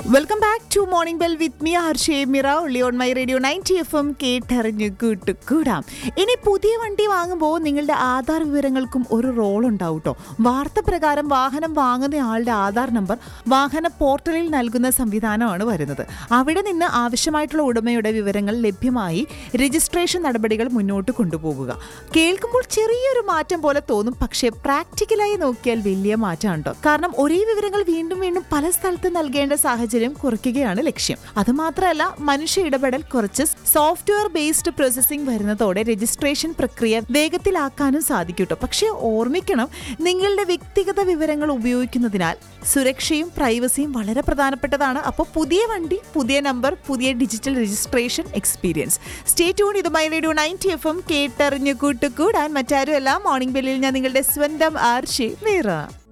welcome back to morning bell with me ഹർഷേ മിറ ഉള്ളി on my radio ninety F M കേട്ടറിഞ്ഞ് കൂട്ടുകൂടാം ഇനി പുതിയ വണ്ടി വാങ്ങുമ്പോൾ നിങ്ങളുടെ ആധാർ വിവരങ്ങൾക്കും ഒരു റോൾ ഉണ്ടാവും കേട്ടോ വാർത്ത പ്രകാരം വാഹനം വാങ്ങുന്ന ആളുടെ ആധാർ നമ്പർ വാഹന പോർട്ടലിൽ നൽകുന്ന സംവിധാനമാണ് വരുന്നത് അവിടെ നിന്ന് ആവശ്യമായിട്ടുള്ള ഉടമയുടെ വിവരങ്ങൾ ലഭ്യമായി രജിസ്ട്രേഷൻ നടപടികൾ മുന്നോട്ട് കൊണ്ടുപോകുക കേൾക്കുമ്പോൾ ചെറിയൊരു മാറ്റം പോലെ തോന്നും പക്ഷേ പ്രാക്ടിക്കലായി നോക്കിയാൽ വലിയ മാറ്റമാണ് കേട്ടോ കാരണം ഒരേ വിവരങ്ങൾ വീണ്ടും വീണ്ടും പല സ്ഥലത്ത് നൽകേണ്ട സാഹചര്യം കുറയ്ക്കുകയാണ് ലക്ഷ്യം അതുമാത്രമല്ല മനുഷ്യ ഇടപെടൽ കുറച്ച് സോഫ്റ്റ്വെയർ ബേസ്ഡ് പ്രോസസ്സിംഗ് വരുന്നതോടെ രജിസ്ട്രേഷൻ പ്രക്രിയ വേഗത്തിലാക്കാനും സാധിക്കും കേട്ടോ പക്ഷേ ഓർമ്മിക്കണം നിങ്ങളുടെ വ്യക്തിഗത വിവരങ്ങൾ ഉപയോഗിക്കുന്നതിനാൽ സുരക്ഷയും പ്രൈവസിയും വളരെ പ്രധാനപ്പെട്ടതാണ് അപ്പോൾ പുതിയ വണ്ടി പുതിയ നമ്പർ പുതിയ digital registration experience stay tune ഇതുമായി റേഡിയോ നയൻറ്റി എഫ് എം കേട്ടറിഞ്ഞു കൂട്ടുകൂടാൻ മറ്റാരുമല്ല മോർണിംഗ് ബെല്ലിൽ ഞാൻ നിങ്ങളുടെ സ്വന്തം ആർഷി മീറ